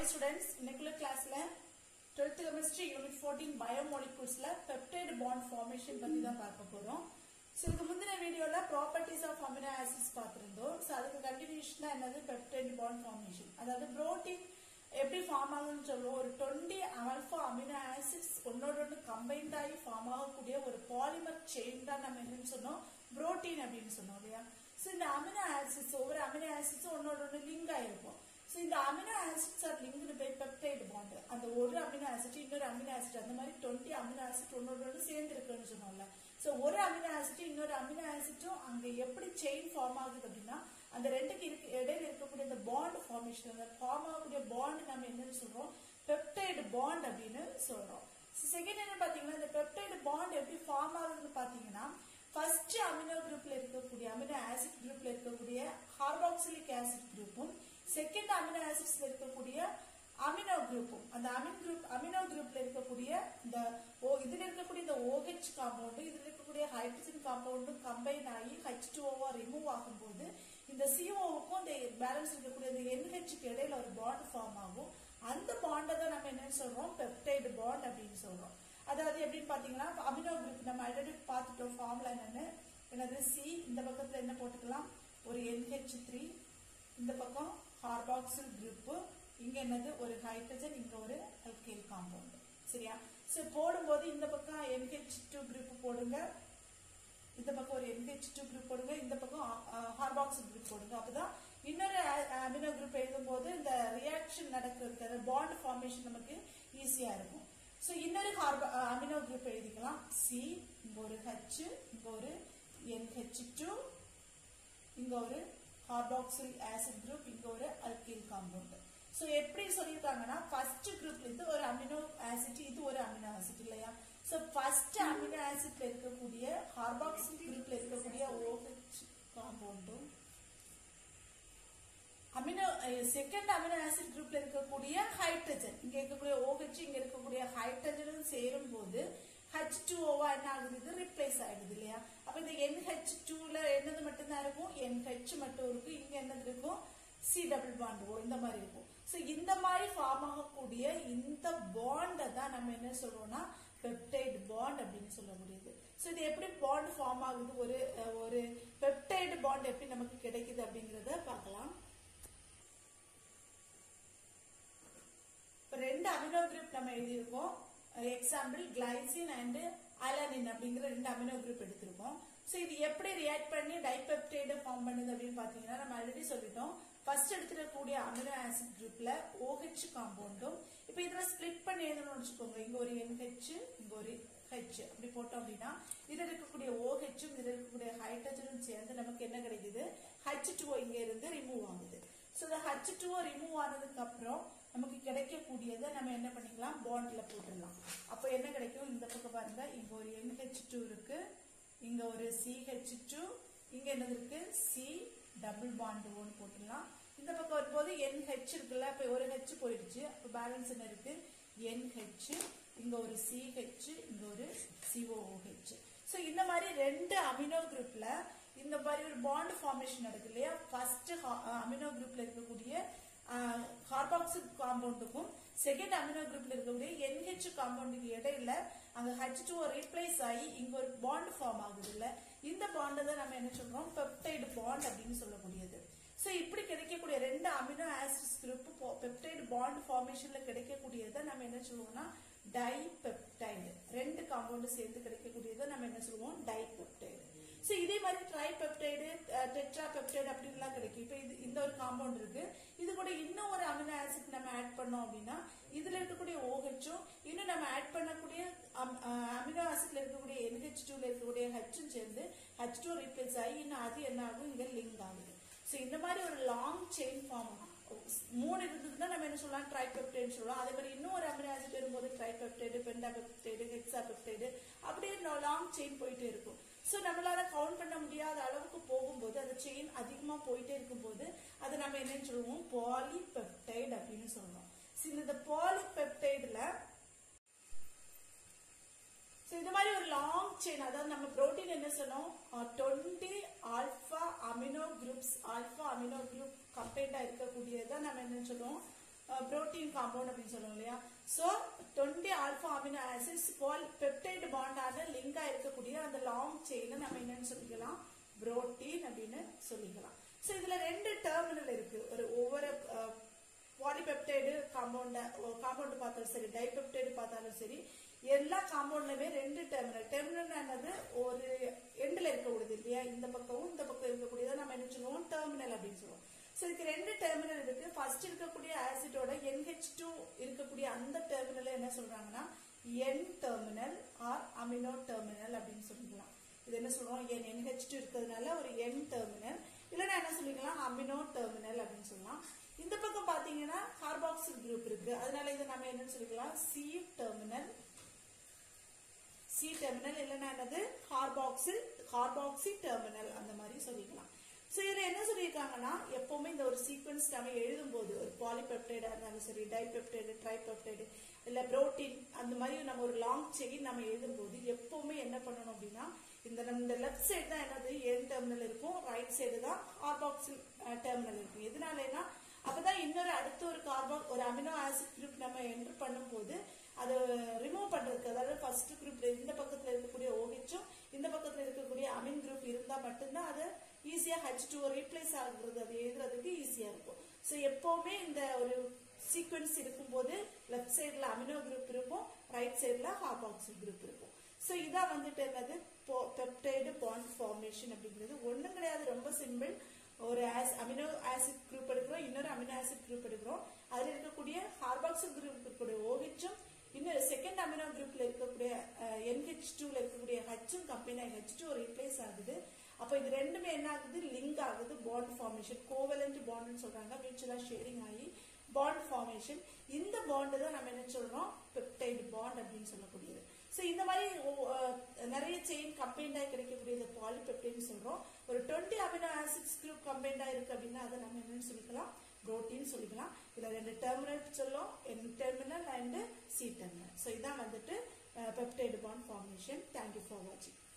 students இன்னைக்குள்ள கிளாஸ்ல 12th chemistry unit 14 பயோமாலிகூல்ஸ்ல பெப்டைட் பாண்ட் ஃபார்மேஷன் பத்தி தான் பார்க்க போறோம் ஸோ இதுக்கு முந்தின வீடியோல ப்ராப்பர்ட்டிஸ் ஆஃப் அமினோ ஆசிட்ஸ் பார்த்திருந்தோம் ஸோ அதுக்கு கண்டினியூஷனா என்னது பெப்டைட் பாண்ட் ஃபார்மேஷன் அதாவது புரோட்டீன் எப்படி ஃபார்ம் ஆகுதுன்னு சொல்லுவோம் ஒரு டுவெண்ட்டி ஆல்ஃபா அமினோ ஆசிட்ஸ் ஒன்னோட ஒன்று கம்பைன்ட் ஆகி ஃபார்ம் ஆகக்கூடிய ஒரு பாலிமர் செயின் தான் நம்ம என்னன்னு சொன்னோம் புரோட்டீன் அப்படின்னு சொன்னோம் இல்லையா ஸோ இந்த அமினோ ஆசிட்ஸ் ஒவ்வொரு அமினோ ஆசிட்ஸும் ஒன்னோட ஒன்று லிங்க் ஆயிருக்கும் ஸோ இந்த amino acids are linked by peptide bond அந்த ஒரு அமினோ ஆசிட் இன்னொரு அமினோ ஆசிட் அந்த மாதிரி டுவெண்ட்டி அமினோ ஆசிட் ஒன்னோட ஒன்று சேர்ந்து இருக்குன்னு சொன்னோம்ல ஸோ ஒரு அமினோ ஆசிட் இன்னொரு அமினோ ஆசிட்டும் அங்க எப்படி செயின் ஃபார்ம் ஆகுது அப்படின்னா அந்த ரெண்டுக்கு இருக்கு இடையில இருக்கக்கூடிய அந்த பாண்ட் ஃபார்மேஷன் அந்த ஃபார்ம் ஆகக்கூடிய பாண்ட் நம்ம என்னன்னு சொல்றோம் பெப்டைடு பாண்ட் அப்படின்னு சொல்றோம் செகண்ட் என்ன பாத்தீங்கன்னா இந்த பெப்டைடு பாண்ட் எப்படி ஃபார்ம் ஆகுதுன்னு பாத்தீங்கன்னா ஃபர்ஸ்ட் அமினோ குரூப்ல இருக்கக்கூடிய அமினோ ஆசிட் குரூப்ல இருக்கக்கூடிய கார்பாக்சிலிக் ஆசிட் குரூப்பும் செகண்ட் அமினோ ஆசிட்ஸ்ல இருக்கக்கூடிய அமினோ குரூப்பும் அந்த அமின் குரூப் அமினோ குரூப்ல இருக்கக்கூடிய இந்த ஓ இதுல இருக்கக்கூடிய இந்த OH காம்பவுண்டு இதுல இருக்கக்கூடிய ஹைட்ரஜன் காம்பவுண்டும் கம்பைன் ஆகி ஹெச் டூ ஓவா ரிமூவ் ஆகும்போது இந்த சிஓவுக்கும் இந்த பேலன்ஸ் இருக்கக்கூடிய இந்த என்ஹெச்சுக்கு இடையில ஒரு பாண்ட் ஃபார்ம் ஆகும் அந்த பாண்டை தான் நம்ம என்னன்னு சொல்றோம் பெப்டைடு பாண்ட் அப்படின்னு சொல்றோம் அதாவது எப்படின்னு பாத்தீங்கன்னா அமினோ குரூப் நம்ம ஆல்ரெடி பார்த்துட்டோம் ஃபார்முலா என்னன்னு என்னது சி இந்த பக்கத்துல என்ன போட்டுக்கலாம் ஒரு என்ஹெச் த்ரீ இந்த பக்கம் கார்பாக்சில் குரூப் இங்க என்னது ஒரு ஹைட்ரஜன் இங்க ஒரு அல்கைல் காம்பவுண்ட் சரியா சோ போடும்போது இந்த பக்கம் என்ஹெச் டூ குரூப் போடுங்க இந்த பக்கம் ஒரு என்ஹெச் டூ குரூப் போடுங்க இந்த பக்கம் ஹார்பாக்சில் குரூப் போடுங்க அப்பதான் இன்னொரு அமினோ குரூப் எழுதும் போது இந்த ரியாக்ஷன் நடக்கிறதுக்கு பாண்ட் ஃபார்மேஷன் நமக்கு ஈஸியா இருக்கும் சோ இன்னொரு கார்ப அமினோ குரூப் எழுதிக்கலாம் சி இங்க ஒரு ஹெச் இங்க ஒரு என்ஹெச் டூ இங்க ஒரு கார்பாக்சில் ஆசிட் குரூப் இங்க ஒரு அல்கைல் காம்பவுண்ட் சோ எப்படி சொல்லிருக்காங்கன்னா ஃபர்ஸ்ட் குரூப்ல இருந்து ஒரு அமினோ ஆசிட் இது ஒரு அமினோ ஆசிட் இல்லையா சோ ஃபர்ஸ்ட் அமினோ ஆசிட்ல இருக்கக்கூடிய கார்பாக்சில் குரூப்ல இருக்கக்கூடிய OH காம்பவுண்டும் அமினோ செகண்ட் அமினோ ஆசிட் குரூப்ல இருக்கக்கூடிய ஹைட்ரஜன் இங்க இருக்கக்கூடிய OH இங்க இருக்கக்கூடிய ஹைட்ரஜனும் சேரும் போது ஹெச் டூ ஓவா என்ன ஆகுது இது ரிப்ளேஸ் ஆயிடுது இல்லையா அப்ப இந்த என்ஹெச் டூல என்னது மட்டும்தான் இருக்கும் என்ஹெச் மட்டும் இருக்கும் இங்க என்னது இருக்கும் சி டபுள் பாண்ட் ஓ இந்த மாதிரி இருக்கும் சோ இந்த மாதிரி ஃபார்ம் ஆகக்கூடிய இந்த பாண்டை தான் நம்ம என்ன சொல்றோம்னா பெப்டைடு பாண்ட் அப்படின்னு சொல்ல முடியுது சோ இது எப்படி பாண்ட் ஃபார்ம் ஆகுது ஒரு ஒரு பெப்டைடு பாண்ட் எப்படி நமக்கு கிடைக்குது அப்படிங்கறத பார்க்கலாம் இப்ப ரெண்டு அமினோ குரூப் நம்ம எழுதியிருக்கோம் எக்ஸாம்பிள் கிளைசின் அண்ட் அலனின் அப்படிங்கிற ரெண்டு அமினோ குரூப் எடுத்திருக்கோம் சோ இது எப்படி ரியாக்ட் பண்ணி டைபெப்டைடு ஃபார்ம் பண்ணுது அப்படின்னு பாத்தீங்கன்னா நம்ம ஆல்ரெடி சொல்லிட்டோம் ஃபர்ஸ்ட் எடுத்துடக்கூடிய அமினோ ஆசிட் குரூப்ல OH காம்பவுண்டும் இப்போ இதுல ஸ்பிளிட் பண்ணி எழுதணும்னு வச்சுக்கோங்க இங்க ஒரு NH இங்க ஒரு H அப்படி போட்டோம் அப்படின்னா இதுல இருக்கக்கூடிய OH இதுல இருக்கக்கூடிய ஹைட்ரஜனும் சேர்ந்து நமக்கு என்ன கிடைக்குது H2O இங்க இருந்து ரிமூவ் ஆகுது சோ இந்த H2O ரிமூவ் ஆனதுக்கு அப்புறம் நமக்கு கிடைக்கக்கூடியதை நம்ம என்ன பண்ணிக்கலாம் பாண்ட்ல போட்டுடலாம் அப்போ என்ன கிடைக்கும் இந்த பக்கம் பாருங்க இங்க ஒரு NH2 இருக்கு இங்க ஒரு CH2 இங்க என்னது இருக்கு C டபுள் பாண்ட் ஒன்று போட்டுடலாம் இந்த பக்கம் வரும்போது NH இருக்குல்ல இப்ப ஒரு H போயிடுச்சு அப்ப பேலன்ஸ் என்ன இருக்கு NH இங்க ஒரு CH இங்க ஒரு COOH சோ இந்த மாதிரி ரெண்டு அமினோ குரூப்ல இந்த மாதிரி ஒரு பாண்ட் ஃபார்மேஷன் நடக்கு இல்லையா ஃபர்ஸ்ட் அமினோ குரூப்ல இருக்கக்கூடிய கார்பாக்சில் காம்பவுண்டுக்கும் செகண்ட் அமினோ குரூப்ல இருக்கக்கூடிய என்ஹெச் காம்பவுண்டுக்கு இடையில அங்க ஹெச் டூ ரீப்ளேஸ் ஆகி இங்க ஒரு பாண்ட் ஃபார்ம் ஆகுது இல்ல இந்த பாண்ட் தான் நம்ம என்ன சொல்றோம் பெப்டைடு பாண்ட் அப்படின்னு சொல்லக்கூடியது சோ இப்படி கிடைக்கக்கூடிய ரெண்டு amino acids group peptide bond ஃபார்மேஷன்ல கிடைக்கக்கூடியதை நம்ம என்ன சொல்லுவோம்னா டைபெப்டைடு ரெண்டு காம்பவுண்ட் சேர்ந்து கிடைக்கக்கூடியதை நம்ம என்ன சொல்லுவோம் டைபெப்டைடு சோ இதே மாதிரி ட்ரைபெப்டைடு டெட்ரா பெப்டைடு அப்படின்லாம் கிடைக்கும் இப்போ இது இந்த ஒரு காம்பவுண்ட் இருக்கு இது கூட இன்னும் ஒரு அமினோ ஆசிட் நம்ம ஆட் பண்ணோம் அப்படின்னா இதுல இருக்கக்கூடிய ஓஹெச்சும் இன்னும் நம்ம ஆட் பண்ணக்கூடிய அமினோ ஆசிட்ல இருக்கக்கூடிய என்ஹெச் டூல இருக்கக்கூடிய ஹெச்சும் சேர்ந்து ஹெச் டூ ரீப்ளேஸ் ஆகி இன்னும் அது என்ன ஆகும் இங்க லிங்க் ஆகுது சோ இந்த மாதிரி ஒரு லாங் செயின் ஃபார்ம் ஆகும் மூணு இருந்ததுன்னா நம்ம என்ன சொல்லலாம் ட்ரைபெப்டைடு சொல்லலாம் அதே மாதிரி இன்னும் ஒரு அமினோ ஆசிட் வரும்போது ட்ரைபெப்டைடு பெண்டாபெப்டைடு ஹெக்ஸாபெப்டைடு அப்படியே லாங் செயின் போயிட்டே இருக்கும் சோ நம்மளால கவுண்ட் பண்ண முடியாத அளவுக்கு போகும்போது அந்த செயின் அதிகமா போயிட்டே இருக்கும்போது அது நம்ம என்னன்னு சொல்லுவோம் பாலிபெப்டைடு அப்படின்னு சொல்றோம் இந்த பாலிபெப்டைடுல ஸோ இந்த மாதிரி ஒரு லாங் செயின் அதாவது நம்ம புரோட்டீன் என்ன சொன்னோம் twenty alpha amino groups alpha amino group கம்பைண்டா இருக்கக்கூடியதை நம்ம என்ன சொல்லுவோம் புரோட்டீன் காம்பவுண்ட் அப்படின்னு சொல்லுவோம் இல்லையா so twenty alpha amino acids பால் பெப்டைட் பாண்டான லிங்கா இருக்கக்கூடிய அந்த லாங் செயினை நம்ம என்னன்னு சொல்லிக்கலாம் புரோட்டீன் அப்படின்னு சொல்லிக்கலாம் ஸோ இதுல ரெண்டு டெர்மினல் இருக்கு ஒரு ஒவ்வொரு பாலிபெப்டைடு காம்பவுண்ட காம்பவுண்ட் பார்த்தாலும் சரி டைபெப்டைடு பார்த்தாலும் சரி எல்லா காம்பவுண்ட்லயுமே ரெண்டு டெர்மினல் டெர்மினல் என்னது ஒரு எண்டில் இருக்கக்கூடியது இல்லையா இந்த பக்கமும் இந்த பக்கம் இருக்கக்கூடியதை நம்ம என்ன சொல்லுவோம் டெர்மினல் அப்படின்னு சொல்லுவோம் ஸோ இதுக்கு ரெண்டு டெர்மினல் இருக்கு ஃபர்ஸ்ட் இருக்கக்கூடிய ஆசிடோட NH2 டூ இருக்கக்கூடிய அந்த டெர்மினல் என்ன சொல்றாங்கன்னா N terminal or amino terminal அப்படின்னு சொல்லிக்கலாம் இது என்ன சொல்லுவோம் என் NH2 டூ இருக்கிறதுனால ஒரு என் டெர்மினல் இல்லைன்னா என்ன சொல்லிக்கலாம் அமினோ டெர்மினல் அப்படின்னு சொல்லலாம் இந்த பக்கம் பாத்தீங்கன்னா கார்பாக்சில் குரூப் இருக்கு அதனால இதை நம்ம என்னன்னு சொல்லிக்கலாம் சி டெர்மினல் சி டெர்மினல் இல்லைன்னா என்னது கார்பாக்சில் கார்பாக்சி டெர்மினல் அந்த மாதிரி சொல்லிக்கலாம் ஸோ இதில் என்ன சொல்லியிருக்காங்கன்னா எப்பவுமே இந்த ஒரு சீக்வன்ஸ் நம்ம எழுதும்போது ஒரு பாலிபெப்டைடா இருந்தாலும் சரி டைபெப்டைடு ட்ரைபெப்டைடு இல்லை புரோட்டீன் அந்த மாதிரி நம்ம ஒரு லாங் செயின் நம்ம எழுதும்போது எப்பவுமே என்ன பண்ணணும் அப்படின்னா இந்த நம்ம இந்த லெஃப்ட் சைடு தான் என்னது என் டெர்மினல் இருக்கும் ரைட் சைடு தான் கார்பாக்சில் டெர்மினல் இருக்கும் எதனாலனா அப்பதான் இன்னொரு அடுத்த ஒரு கார்பாக் ஒரு அமினோ ஆசிட் குரூப் நம்ம என்டர் பண்ணும்போது அதை ரிமூவ் பண்றதுக்கு அதாவது ஃபர்ஸ்ட் குரூப்ல இந்த பக்கத்துல இருக்கக்கூடிய ஓஹெச்சும் இந்த பக்கத்துல இருக்கக்கூடிய அமின் குரூப் இருந்தா மட்டும்தான் அது ஈஸியா ஹெச் டூ ரீப்ளேஸ் ஆகுறது அது எழுதுறதுக்கு ஈஸியா இருக்கும் ஸோ எப்பவுமே இந்த ஒரு சீக்வன்ஸ் இருக்கும்போது லெஃப்ட் சைடுல அமினோ குரூப் இருக்கும் ரைட் சைடுல கார்பாக்சில் குரூப் இருக்கும் ஸோ இதான் வந்துட்டு என்னது பெப்டைடு பாண்ட் ஃபார்மேஷன் அப்படிங்கிறது ஒன்றும் கிடையாது ரொம்ப சிம்பிள் ஒரு ஆஸ் அமினோ ஆசிட் குரூப் எடுக்கிறோம் இன்னொரு அமினோ ஆசிட் குரூப் எடுக்கிறோம் அதில் இருக்கக்கூடிய கார்பாக்சில் குரூப் இருக்கக்கூடிய ஓஹெச்சும் இன்னொரு செகண்ட் அமினோ குரூப்ல இருக்கக்கூடிய என்ஹெச் டூல இருக்கக்கூடிய ஹச்சும் கம்பெனி ஹெச் டூ ரீப்ளேஸ் ஆகுது அப்போ இது ரெண்டுமே என்ன ஆகுது லிங்க் ஆகுது பாண்ட் ஃபார்மேஷன் கோவலண்ட் பாண்ட்னு சொல்றாங்க மியூச்சுவலா ஷேரிங் ஆகி பாண்ட் ஃபார்மேஷன் இந்த பாண்டு தான் நம்ம என்ன சொல்றோம் பெப்டைடு பாண்ட் அப்படின்னு சொல்லக்கூடியது ஸோ இந்த மாதிரி ஒ- அஹ் நிறைய செயின் கம்பைண்டாக கிடைக்கக்கூடியது பாலிபெப்டைன்னு சொல்றோம் ஒரு டுவெண்ட்டி அமினோ ஆசிட்ஸ் குரூப் கம்பைண்டாக இருக்கு அப்படின்னா அதை நம்ம என்னன்னு சொல்லிக்கலாம் புரோட்டீன் சொல்லிக்கலாம் இதுல ரெண்டு டெர்மினல் சொல்லும் N terminal and C terminal so இதான் வந்துட்டு peptide bond formation thank you for வாட்சிங்